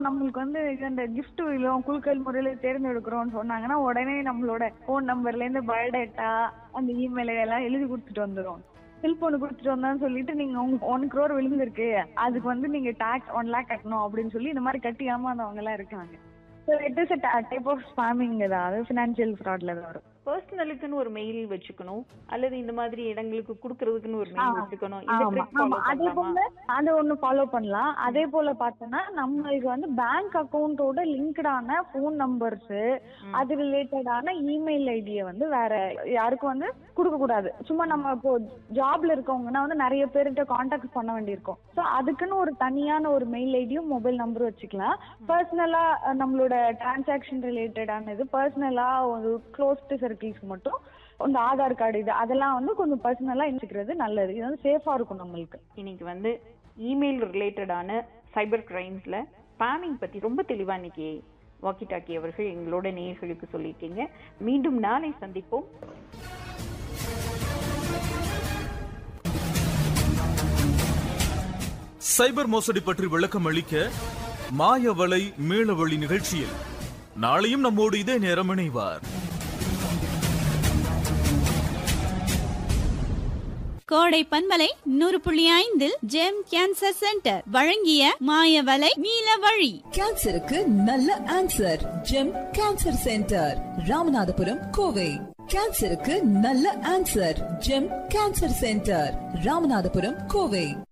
நம்மளுக்கு வந்து இந்த கிஃப்ட் விழும் குழுக்கள் முறையில தேர்ந்தெடுக்கிறோம்னு சொன்னாங்கன்னா உடனே நம்மளோட ஃபோன் நம்பர்ல இருந்து பயோடேட்டா அந்த இமெயில் எல்லாம் எழுதி கொடுத்துட்டு வந்துரும் செல்போன் கொடுத்துட்டு வந்தான்னு சொல்லிட்டு நீங்க உங்களுக்கு ஒன் க்ரோர் விழுந்திருக்கு அதுக்கு வந்து நீங்க டாக்ஸ் ஒன் லேக் கட்டணும் அப்படின்னு சொல்லி இந்த மாதிரி கட்டி ஏமாந்தவங்க எல்லாம் இருக்காங்க so it is type of spamming தான் அது ஃபினான்ஷியல் ஃப்ராட்ல தான் வரும் பர்சனலுக்குன்னு ஒரு மெயில் வச்சுக்கணும் அல்லது இந்த மாதிரி இடங்களுக்கு குடுக்கறதுக்குன்னு ஒரு மெயில் ஆ, வச்சுக்கணும் இந்த ஆமா ட்ரிக் ஆமா ஃபாலோ அதே பண்ணலாமா போல அது ஒண்ணு ஃபாலோ பண்ணலாம் அதே போல பார்த்தோம்னா நம்மளுக்கு வந்து பேங்க் அக்கவுண்டோட லிங்க்டான ஃபோன் நம்பர்ஸ் ம். அது ரிலேட்டடான இமெயில் ஐடியை வந்து வேற யாருக்கும் வந்து கொடுக்க கூடாது சும்மா நம்ம இப்போ ஜாப்ல இருக்கவங்கன்னா வந்து நிறைய பேர்கிட்ட காண்டாக்ட் பண்ண வேண்டியிருக்கும் ஸோ அதுக்குன்னு ஒரு தனியான ஒரு மெயில் ஐடியும் மொபைல் நம்பரும் வச்சுக்கலாம் பர்சனலா நம்மளோட டிரான்சாக்ஷன் ரிலேட்டடான இது பர்சனலா ஒரு க்ளோஸ்டு சர்க்கிள்ஸ்க்கு மட்டும் இந்த ஆதார் கார்டு இது அதெல்லாம் வந்து கொஞ்சம் பர்சனலா வச்சுக்கிறது நல்லது இது வந்து சேஃபா இருக்கும் நம்மளுக்கு இன்னைக்கு வந்து இமெயில் ரிலேட்டடான சைபர் கிரைம்ஸ்ல ஸ்பாமிங் பத்தி ரொம்ப தெளிவா இன்னைக்கு வாக்கி டாக்கி அவர்கள் எங்களோட நேயர்களுக்கு சொல்லியிருக்கீங்க மீண்டும் நாளை சந்திப்போம் சைபர் மோசடி பற்றி விளக்கம் அளிக்க மாயவலை மீளவழி நிகழ்ச்சியில் நாளையும் நம்மோடு இதே நேரம் இணைவார் கோடை பன்மலை நூறு புள்ளி ஐந்தில் ஜெம் கேன்சர் சென்டர் வழங்கிய மாயவலை நீல வழி கேன்சருக்கு நல்ல answer GEM cancer centre Ramanathapuram Kovai கேன்சருக்கு நல்ல answer GEM cancer centre Ramanathapuram Kovai